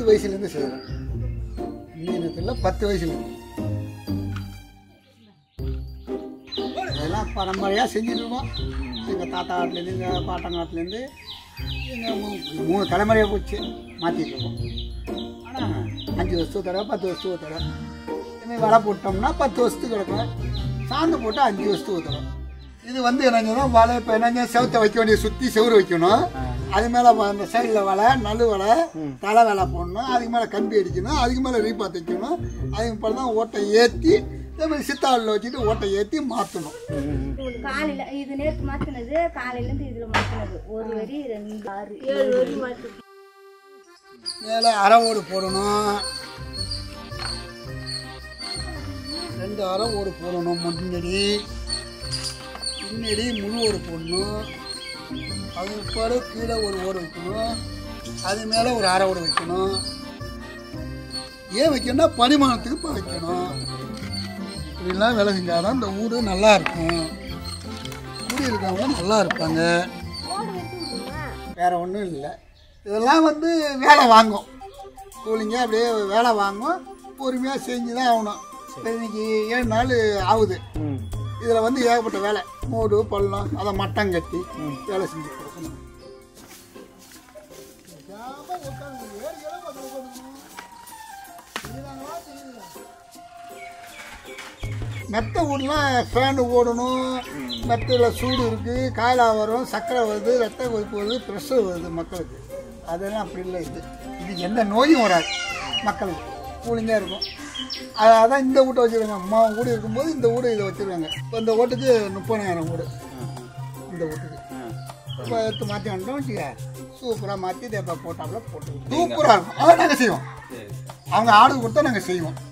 வயசுலேருந்து செய்கிறோம் இன்னும் பத்து வயசுலேருந்து இதெல்லாம் பரம்பரையாக செஞ்சுருக்கோம் எங்கள் தாத்தா காட்டிலேருந்து எங்கள் பாட்டங்காட்டிலேருந்து எங்கள் மூணு தலைமுறையாக போச்சு மாற்றிட்டு இருக்கோம் ஆனால் அஞ்சு வருஷத்துக்கு தடவை பத்து வருஷத்துக்கு தடவை இதுமாதிரி வலை போட்டோம்னா பத்து வருஷத்துக்கு கிடக்கும் சாந்து போட்டால் அஞ்சு வருஷத்துக்கு தடவை இது வந்து என்னங்கன்னா வலை இப்போ என்னங்க செவத்தை வைக்க வேண்டிய சுற்றி செவுறு வைக்கணும் அது மேலே அந்த சைடில் வலை நடு வலை தலை வலை போடணும் அதுக்கு மேலே கம்பி அடிக்கணும் அதுக்கு மேலே ரீபா தைக்கணும் அதுக்கு அப்புறம் தான் ஓட்டை ஏற்றி இதே மாதிரி சித்தாளில் வச்சுட்டு ஓட்டை ஏற்றி மாற்றணும் உங்களுக்கு காலையில இது நேற்று மாத்தினது காலையில இருந்து இதுல மாத்தினது ஒரு வரி ரெண்டு ஆறு ஏழு வரி மாத்து மேலே அரை ஓடு போடணும் ரெண்டு அரை ஓடு போடணும் முன்னாடி பின்னாடி முழு ஓடு போடணும் அது பிற்பாடு கீழே ஒரு ஓடு வைக்கணும் அது மேலே ஒரு அரை ஓடு வைக்கணும் ஏன் வைக்கணும்னா பரிமாணத்துக்கு இப்போ வைக்கணும் இப்படிலாம் வேலை செஞ்சால் தான் இந்த ஊடு நல்லா இருக்கும் ஊடி இருக்கவங்க நல்லா இருப்பாங்க வேற ஒன்றும் இல்லை இதெல்லாம் வந்து வேலை வாங்கும் கூலிங்க அப்படியே வேலை வாங்கும் பொறுமையாக செஞ்சு தான் ஆகணும் இப்ப இன்னைக்கு ஏழு நாள் ஆகுது இதில் வந்து ஏகப்பட்ட வேலை மூடு பள்ளம் அதை மட்டம் கட்டி வேலை செஞ்சு கொடுக்கணும் மெத்த வீடலாம் ஃபேனு ஓடணும் மெத்தையில் சூடு இருக்குது காயலா வரும் சர்க்கரை வருது ரத்த கொதிப்பு வருது ப்ரெஷர் வருது மக்களுக்கு அதெல்லாம் அப்படி இல்லை இது இது எந்த நோயும் வராது மக்களுக்கு கூலிங்காக இருக்கும் அது அதான் இந்த வீட்டை வச்சுருக்காங்க அம்மா வீடு இருக்கும்போது இந்த வீடு இதை வச்சுருக்காங்க இப்போ இந்த வீட்டுக்கு முப்பதாயிரம் வீடு இந்த வீட்டுக்கு இப்போ எடுத்து மாற்றி வந்துட்டோம் வச்சுக்க சூப்பராக மாற்றி தேப்பா போட்டாப்புல போட்டு சூப்பராக இருக்கும் அதை நாங்கள் செய்வோம் அவங்க ஆர்டர் கொடுத்தா நாங்கள் செய்வோம்